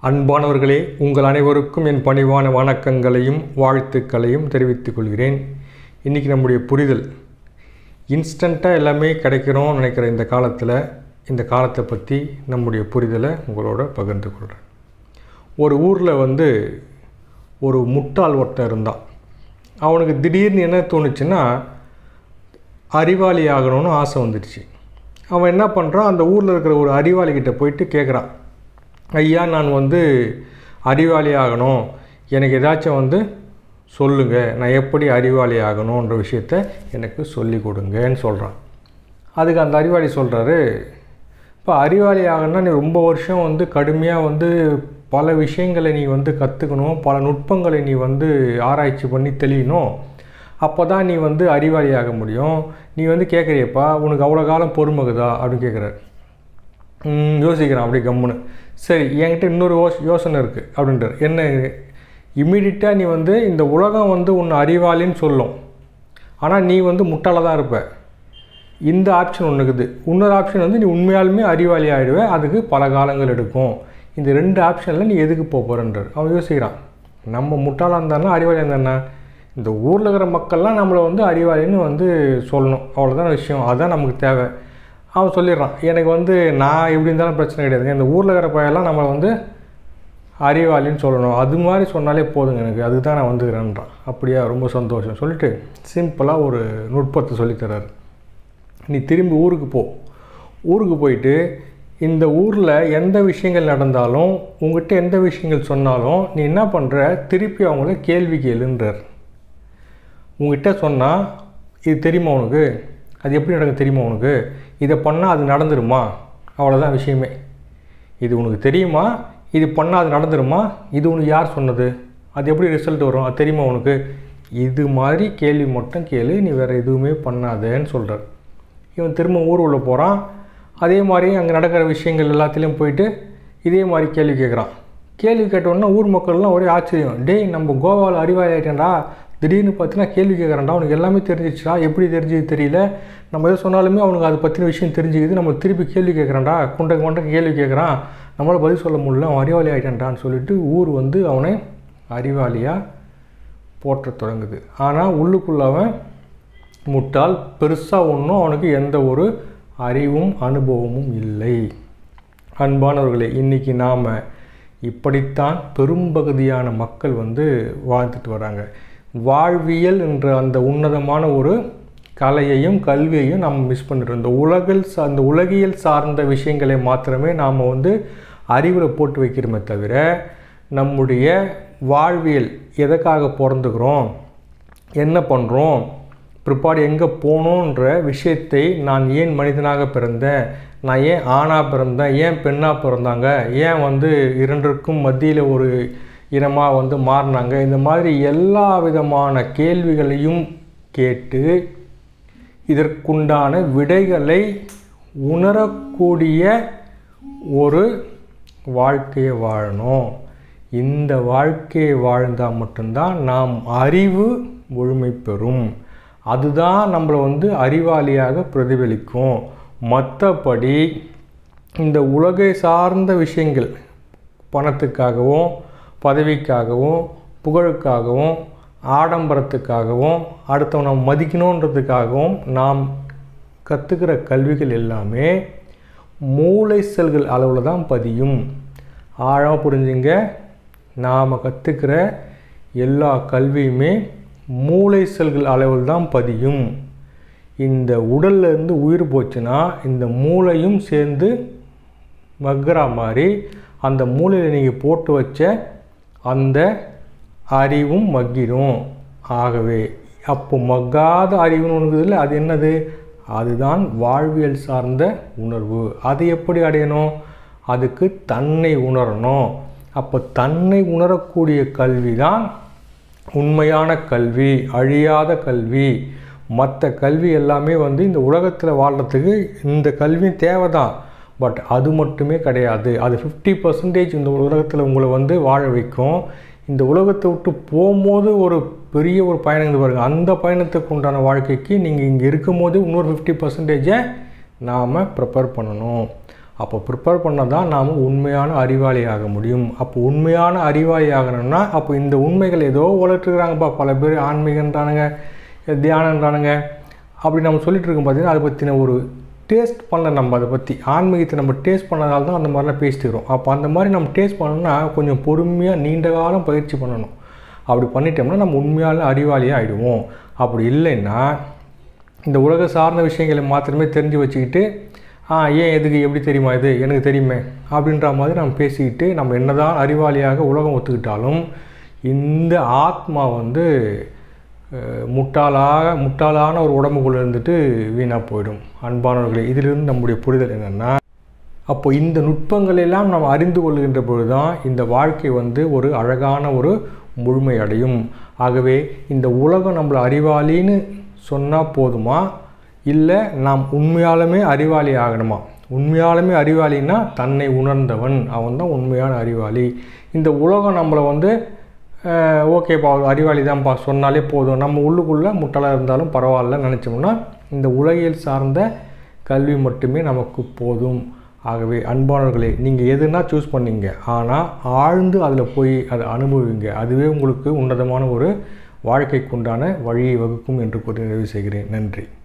அன்பானவர்களே உங்கள் அனைவருக்கும் என் பணிவான வணக்கங்களையும் வாழ்த்துக்களையும் தெரிவித்துக் கொள்கிறேன் இன்றைக்கி நம்முடைய புரிதல் இன்ஸ்டண்ட்டாக எல்லாமே கிடைக்கிறோம்னு நினைக்கிற இந்த காலத்தில் இந்த காலத்தை பற்றி நம்முடைய புரிதலை உங்களோட பகிர்ந்து கொள்கிறேன் ஒரு ஊரில் வந்து ஒரு முட்டாள் ஒருத்தன் இருந்தான் அவனுக்கு திடீர்னு என்ன தோணுச்சுன்னா அறிவாளி ஆகணும்னு ஆசை வந்துடுச்சு அவன் என்ன பண்ணுறான் அந்த ஊரில் இருக்கிற ஒரு அறிவாளிகிட்ட போயிட்டு கேட்குறான் ஐயா நான் வந்து அறிவாளி ஆகணும் எனக்கு ஏதாச்சும் வந்து சொல்லுங்கள் நான் எப்படி அறிவாளி ஆகணுன்ற விஷயத்த எனக்கு சொல்லி கொடுங்கன்னு சொல்கிறான் அதுக்கு அந்த அறிவாளி சொல்கிறாரு இப்போ அறிவாளி ஆகணும்னா நீ ரொம்ப வருஷம் வந்து கடுமையாக வந்து பல விஷயங்களை நீ வந்து கற்றுக்கணும் பல நுட்பங்களை நீ வந்து ஆராய்ச்சி பண்ணி தெளியணும் அப்போ தான் நீ வந்து அறிவாளி ஆக முடியும் நீ வந்து கேட்குறியப்பா உனக்கு அவ்வளோ காலம் பொறுமகுதா அப்படின்னு கேட்குறாரு ம், யோசிக்கிறான் அப்படியே கம்முன்னு சரி என்கிட்ட இன்னொரு யோஸ் யோசனை இருக்குது அப்படின்றார் என்ன இம்மிடியட்டாக நீ வந்து இந்த உலகம் வந்து உன்னை அறிவாளின்னு சொல்லும் ஆனால் நீ வந்து முட்டாளாக தான் இருப்ப இந்த ஆப்ஷன் ஒன்று இருக்குது இன்னொரு ஆப்ஷன் வந்து நீ உண்மையாலுமே அறிவாளி ஆகிடுவ அதுக்கு பல காலங்கள் எடுக்கும் இந்த ரெண்டு ஆப்ஷனில் நீ எதுக்கு போக போகிறன்றார் அவன் யோசிக்கிறான் நம்ம முட்டாளாக இருந்தானா அறிவாளியாக இருந்தானா இந்த ஊரில் இருக்கிற மக்கள்லாம் நம்மளை வந்து அறிவாளின்னு வந்து சொல்லணும் அவ்வளோதான் விஷயம் அதுதான் நமக்கு தேவை அவன் சொல்லிடுறான் எனக்கு வந்து நான் எப்படி இருந்தாலும் பிரச்சனை கிடையாதுங்க இந்த ஊரில் இருக்கிற பையெல்லாம் நம்மளை வந்து அறிவாளின்னு சொல்லணும் அது மாதிரி சொன்னாலே போதுங்க எனக்கு அதுக்கு தான் நான் வந்துக்கிறேன்றான் அப்படியா ரொம்ப சந்தோஷம் சொல்லிட்டு சிம்பிளாக ஒரு நுட்பத்தை சொல்லித்தராரு நீ திரும்பி ஊருக்கு போ ஊருக்கு போயிட்டு இந்த ஊரில் எந்த விஷயங்கள் நடந்தாலும் உங்ககிட்ட எந்த விஷயங்கள் சொன்னாலும் நீ என்ன பண்ணுற திருப்பி அவங்கள கேள்வி கேளுன்றார் உங்ககிட்ட சொன்னால் இது தெரியுமா உனக்கு அது எப்படி நடக்கும் தெரியுமா உனக்கு இதை பண்ணால் அது நடந்துருமா அவ்வளோதான் விஷயமே இது உனக்கு தெரியுமா இது பண்ணால் அது நடந்துருமா இது உனக்கு யார் சொன்னது அது எப்படி ரிசல்ட் வரும் அது தெரியுமா உனக்கு இது மாதிரி கேள்வி மட்டும் கேளு நீ வேறு எதுவுமே பண்ணாதேன்னு சொல்கிறார் இவன் திரும்ப ஊர் உள்ள போகிறான் அதே மாதிரி அங்கே நடக்கிற விஷயங்கள் எல்லாத்துலேயும் போயிட்டு இதே மாதிரி கேள்வி கேட்குறான் கேள்வி கேட்டோன்னா ஊர் மக்கள்லாம் ஒரே ஆச்சரியம் டேய் நம்ம கோவாவில் அறிவாளி ஆகிட்டேன்டா திடீர்னு பார்த்தீங்கன்னா கேள்வி கேட்குறான்டா அவனுக்கு எல்லாமே தெரிஞ்சிச்சுடா எப்படி தெரிஞ்சது தெரியல நம்ம எது சொன்னாலுமே அவனுக்கு அதை பற்றின விஷயம் தெரிஞ்சுக்குது நம்ம திருப்பி கேள்வி கேட்குறான்டா குண்டக்கு மண்டக்கு கேள்வி கேட்குறான் நம்மளால் பதில் சொல்ல முடியல அவன் அறிவாளி ஆகிட்டான்டான்னு சொல்லிட்டு ஊர் வந்து அவனை அறிவாளியாக போற்றத் தொடங்குது ஆனால் உள்ளுக்குள்ள அவன் முட்டாள் பெருசாக ஒன்றும் அவனுக்கு எந்த ஒரு அறிவும் அனுபவமும் இல்லை அன்பானவர்களே இன்றைக்கி நாம் இப்படித்தான் பெரும்பகுதியான மக்கள் வந்து வாழ்ந்துட்டு வராங்க வாழ்வியல் என்ற அந்த உன்னதமான ஒரு கலையையும் கல்வியையும் நாம் மிஸ் பண்ணிடுறோம் இந்த உலகில் சா அந்த உலகியல் சார்ந்த விஷயங்களை மாத்திரமே நாம் வந்து அறிவில் போட்டு வைக்கிறோமே தவிர நம்முடைய வாழ்வியல் எதற்காக பிறந்துக்கிறோம் என்ன பண்ணுறோம் பிற்பாடு எங்கே போகணுன்ற விஷயத்தை நான் ஏன் மனிதனாக பிறந்தேன் நான் ஏன் ஆணாக பிறந்தேன் ஏன் பெண்ணாக பிறந்தாங்க ஏன் வந்து இரண்டிற்கும் மத்தியில் ஒரு இனமாக வந்து மாறினாங்க இந்த மாதிரி எல்லா விதமான கேள்விகளையும் கேட்டு இதற்குண்டான விடைகளை உணரக்கூடிய ஒரு வாழ்க்கையை வாழணும் இந்த வாழ்க்கையை வாழ்ந்தால் மட்டும்தான் நாம் அறிவு முழுமை பெறும் அதுதான் நம்மளை வந்து அறிவாளியாக பிரதிபலிக்கும் மற்றபடி இந்த உலகை சார்ந்த விஷயங்கள் பணத்துக்காகவும் பதவிக்காகவும் புகழுக்காகவும் ஆடம்பரத்துக்காகவும் அடுத்தவனை நம்ம மதிக்கணுன்றதுக்காகவும் நாம் கற்றுக்கிற கல்விகள் எல்லாமே மூளை செல்கள் அளவில் தான் பதியும் ஆழமாக புரிஞ்சுங்க நாம் கற்றுக்கிற எல்லா கல்வியுமே மூளை செல்கள் அளவில் தான் பதியும் இந்த உடல்ல இருந்து உயிர் போச்சுன்னா இந்த மூளையும் சேர்ந்து மக்குறா மாதிரி அந்த மூளையில் நீங்கள் போட்டு வச்ச அந்த அறிவும் மக்கிடும் ஆகவே அப்போ மக்காத அறிவுன்னு ஒன்று இருக்குதுல்ல அது என்னது அதுதான் வாழ்வியல் சார்ந்த உணர்வு அது எப்படி அடையணும் அதுக்கு தன்னை உணரணும் அப்போ தன்னை உணரக்கூடிய கல்வி தான் உண்மையான கல்வி அழியாத கல்வி மற்ற கல்வி எல்லாமே வந்து இந்த உலகத்தில் வாழ்கிறதுக்கு இந்த கல்வி தேவை தான் பட் அது மட்டுமே கிடையாது அது ஃபிஃப்டி பர்சன்டேஜ் இந்த உலகத்தில் உங்களை வந்து வாழ வைக்கும் இந்த உலகத்தை விட்டு போகும்போது ஒரு பெரிய ஒரு பயணம் இருக்குது பாருங்கள் அந்த பயணத்துக்கு உண்டான வாழ்க்கைக்கு நீங்கள் இங்கே இருக்கும்போது இன்னொரு ஃபிஃப்டி பர்சன்டேஜை நாம் ப்ரிப்பேர் பண்ணணும் அப்போ ப்ரிப்பேர் பண்ணால் தான் நாம் உண்மையான அறிவாளி ஆக முடியும் அப்போ உண்மையான அறிவாளி ஆகணும்னா அப்போ இந்த உண்மைகள் ஏதோ வளர்த்துக்கிறாங்கப்பா பல பேர் ஆன்மீகன்றானுங்க தியானன்றானுங்க அப்படி நம்ம சொல்லிட்டு இருக்கோம் பார்த்தீங்கன்னா அதை பற்றின ஒரு டேஸ்ட் பண்ணல நம்ம அதை பற்றி ஆன்மீகத்தை நம்ம டேஸ்ட் பண்ணதால தான் அந்த மாதிரிலாம் பேசிட்டு இருக்கிறோம் அப்போ அந்த மாதிரி நம்ம டேஸ்ட் பண்ணணும்னா கொஞ்சம் பொறுமையாக நீண்ட காலம் பயிற்சி பண்ணணும் அப்படி பண்ணிட்டோம்னா நம்ம உண்மையான அறிவாளியாக ஆகிடுவோம் அப்படி இல்லைன்னா இந்த உலக சார்ந்த விஷயங்களை மாத்திரமே தெரிஞ்சு வச்சுக்கிட்டு ஆ ஏன் எதுக்கு எப்படி தெரியுமா இது எனக்கு தெரியுமே அப்படின்ற மாதிரி நம்ம பேசிக்கிட்டு நம்ம என்னதான் அறிவாளியாக உலகம் ஒத்துக்கிட்டாலும் இந்த ஆத்மா வந்து அஹ், முட்டாளாக முட்டாளான ஒரு உடம்புக்குள்ளே இருந்துட்டு வீணாக போயிடும் அன்பானவர்களே இதிலிருந்து நம்முடைய புரிதல் என்னென்னா அப்போ இந்த நுட்பங்கள் எல்லாம் நாம் அறிந்து கொள்கின்ற பொழுது தான் இந்த வாழ்க்கை வந்து ஒரு அழகான ஒரு முழுமை அடையும் ஆகவே இந்த உலகம் நம்மளை அறிவாளின்னு சொன்னால் போதுமா இல்லை நாம் உண்மையாலுமே அறிவாளி ஆகணுமா உண்மையாலுமே அறிவாளின்னா தன்னை உணர்ந்தவன் அவன் தான் உண்மையான அறிவாளி இந்த உலகம் நம்மளை வந்து அஹ், ஓகேப்பா அவர் அறிவாளி தான்ப்பா சொன்னாலே போதும் நம்ம உள்ளுக்குள்ளே முட்டலாக இருந்தாலும் பரவாயில்ல நினச்சோம்னா இந்த உலகியல் சார்ந்த கல்வி மட்டுமே நமக்கு போதும் ஆகவே அன்பானவர்களே நீங்கள் எதுனா சூஸ் பண்ணீங்க ஆனால் ஆழ்ந்து அதில் போய் அதை அனுபவிங்க அதுவே உங்களுக்கு உன்னதமான ஒரு வாழ்க்கைக்குண்டான வழியை வகுக்கும் என்று கூறி நிறைவு செய்கிறேன் நன்றி